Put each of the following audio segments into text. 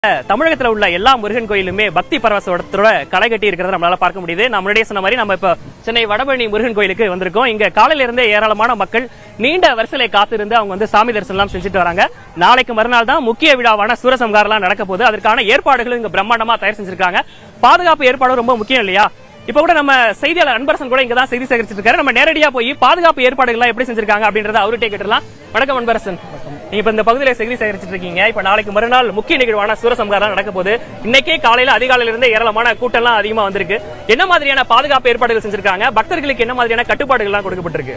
தமிழகத்துல உள்ள எல்லா முருகன் கோயிலுமே பக்தி பரவசத்தோட களை கட்டி இருக்கிறத நம்மளால பார்க்க முடியுது நான் முன்னாடியே சொன்ன மாதிரி நம்ம இப்ப சென்னை வடபழனி முருகன் கோயிலுக்கு வந்திருக்கோம் இங்க காலையில இருந்தே ஏராளமான மக்கள் நீண்ட வரிசையில காத்திருந்து அவங்க வந்து சாமி தரிசனம் எல்லாம் செஞ்சுட்டு வராங்க நாளைக்கு மறுநாள் தான் முக்கிய விழாவான சூரசம்காரம் எல்லாம் நடக்க போகுது அதற்கான ஏற்பாடுகளும் இங்க பிரம்மாண்டமா தயார் செஞ்சிருக்காங்க பாதுகாப்பு ஏற்பாடு ரொம்ப முக்கியம் இல்லையா இப்ப கூட நம்ம செய்தியாளர் அன்பரசன் கூட இங்க தான் செய்தி சேகரிச்சிட்டு இருக்காரு நம்ம நேரடியா போய் பாதுகாப்பு ஏற்பாடுகள் எல்லாம் எப்படி செஞ்சிருக்காங்க அப்படின்றத அவர்கிட்ட கேட்டுலாம் வணக்கம் அன்பரசன் நீங்க இப்ப இந்த பகுதியில செய்தி சேகரிச்சிட்டு இருக்கீங்க இப்ப நாளைக்கு மறுநாள் முக்கிய நிகழ்வான சூரசம்காரம் நடக்க போகுது இன்னைக்கே காலையில அதிகாலையில இருந்தே ஏராளமான கூட்டம் எல்லாம் அதிகமா வந்திருக்கு என்ன மாதிரியான பாதுகாப்பு ஏற்பாடுகள் செஞ்சிருக்காங்க பக்தர்களுக்கு என்ன மாதிரியான கட்டுப்பாடுகள் எல்லாம் கொடுக்கப்பட்டிருக்கு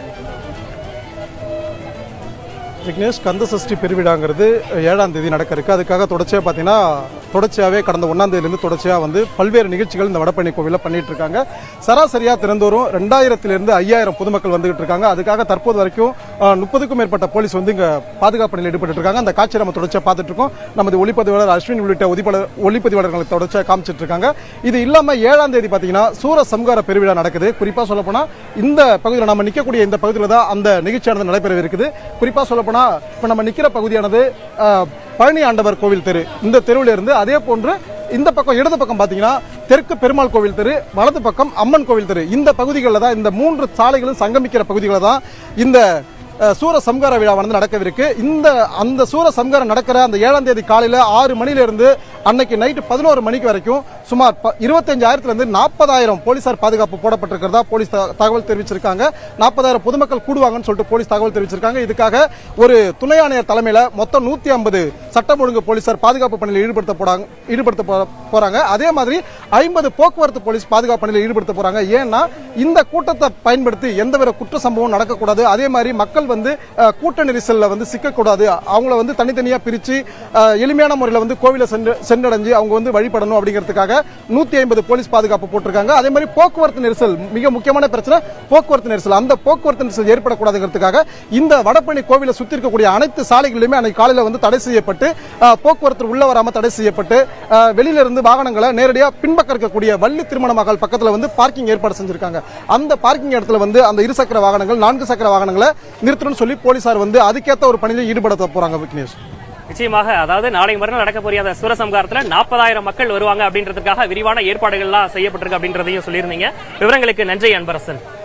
விக்னேஷ் கந்த சஷ்டி பெருவிழாங்கிறது ஏழாம் தேதி நடக்க இருக்கு அதுக்காக தொடர்ச்சியாக பார்த்தீங்கன்னா தொடர்ச்சியாகவே கடந்த ஒன்றாம் தேதியிலிருந்து தொடர்ச்சியாக வந்து பல்வேறு நிகழ்ச்சிகள் இந்த வடபழனி கோவிலில் பண்ணிட்டு இருக்காங்க சராசரியாக திறந்தோறும் ரெண்டாயிரத்திலிருந்து ஐயாயிரம் பொதுமக்கள் வந்துகிட்டு இருக்காங்க அதுக்காக தற்போது வரைக்கும் அஹ், முப்பதுக்கும் மேற்பட்ட போலீஸ் வந்து இங்கே பாதுகாப்பு பணியில் ஈடுபட்டு இருக்காங்க அந்த காட்சியை நம்ம தொடர்ச்சியாக பார்த்துட்டு இருக்கோம் நமது ஒளிப்பதிவாளர் அஸ்வின் உள்ளிட்ட ஒதிப்பாளர் ஒளிப்பதிவாளர்களை தொடர்ச்சியாக காமிச்சிட்டு இருக்காங்க இது இல்லாமல் ஏழாம் தேதி பார்த்தீங்கன்னா சூர சம்கார பெருவிழா நடக்குது குறிப்பாக சொல்லப்போனால் இந்த பகுதியில் நம்ம நிற்கக்கூடிய இந்த பகுதியில் தான் அந்த நிகழ்ச்சியானது நடைபெற இருக்குது குறிப்பாக சொல்லப்போனால் இப்போ நம்ம நிற்கிற பகுதியானது அஹ், பழனி ஆண்டவர் கோவில் தெரு இந்த தெருவில் இருந்து அதே போன்று இந்த பக்கம் இடது பக்கம் பார்த்தீங்கன்னா தெற்கு பெருமாள் கோவில் தெரு வலது பக்கம் அம்மன் கோவில் தெரு இந்த பகுதிகளில் தான் இந்த மூன்று சாலைகளும் சங்கமிக்கிற பகுதிகளில் தான் இந்த அஹ், சூர சம்கார விழாவானது நடக்கவிருக்கு இந்த அந்த சூர சம்காரம் நடக்கிற அந்த ஏழாம் தேதி காலையில் ஆறு மணிலிருந்து அன்னைக்கு நைட்டு பதினோரு மணிக்கு வரைக்கும் சுமார் ப- இருபத்தஞ்சாயிரத்துலேருந்து நாற்பதாயிரம் போலீசார் பாதுகாப்பு போடப்பட்டிருக்கிறதா போலீஸ் த- தகவல் தெரிவிச்சிருக்காங்க நாற்பதாயிரம் பொதுமக்கள் கூடுவாங்கன்னு சொல்லிட்டு போலீஸ் தகவல் தெரிவிச்சிருக்காங்க இதுக்காக ஒரு துணை ஆணையர் தலைமையில் மொத்தம் நூற்றி ஐம்பது சட்டம் ஒழுங்கு போலீசார் பாதுகாப்பு பணியில் ஈடுபடுத்த போறாங்க ஈடுபடுத்த போ- போறாங்க அதே மாதிரி ஐம்பது போக்குவரத்து போலீஸ் பாதுகாப்பு பணியில் ஈடுபடுத்த போறாங்க ஏன்னா இந்த கூட்டத்தை பயன்படுத்தி எந்தவித குற்ற சம்பவம் நடக்கக்கூடாது அதே மாதிரி மக்கள் வந்து அஹ், கூட்ட நெரிசல்ல வந்து சிக்கக்கூடாது அவங்கள வந்து தனித்தனியா பிரிச்சு அஹ், எளிமையான முறையில் வந்து கோவிலை சென்று சென்றடைஞ்சு அவங்க வந்து வழிபடணும் அப்படிங்கிறதுக்காக நூத்தி ஐம்பது போலீஸ் பாதுகாப்பு போட்டிருக்காங்க அதே மாதிரி போக்குவரத்து நெரிசல் மிக முக்கியமான பிரச்சனை போக்குவரத்து நெரிசல் அந்த போக்குவரத்து நெரிசல் ஏற்படக்கூடாதுங்கிறதுக்காக இந்த வடபழனி கோவிலை சுத்தி இருக்கக்கூடிய அனைத்து சாலைகளிலுமே அன்னைக்கு காலையில வந்து தடை செய்யப்பட்டு அஹ், போக்குவரத்து உள்ள வராம தடை செய்யப்பட்டு அஹ், வெளியில இருந்து வாகனங்களை நேரடியா பின்பக்கம் இருக்கக்கூடிய வள்ளி திருமண மகள் பக்கத்துல வந்து பார்க்கிங் ஏற்பாடு செஞ்சிருக்காங்க அந்த பார்க்கிங் இடத்துல வந்து அந்த இருசக்கர வாகனங்கள் நான்கு சக்கர வாகனங்களை நிறுத்தணும்னு சொல்லி போலீசார் வந்து அதுக்கேற்ற ஒரு பணியில் ஈடுபடுத்த போறாங்க விக்னேஷ் நிச்சயமாக அதாவது நாளை மறுநாள் நடக்க போறிய அந்த சூரசம்காரத்துல நாற்பதாயிரம் மக்கள் வருவாங்க அப்படின்றதுக்காக விரிவான ஏற்பாடுகள் எல்லாம் செய்யப்பட்டிருக்கு அப்படின்றதையும் சொல்லியிருந்தீங்க விவரங்களுக்கு நன்றி அன்பரசன்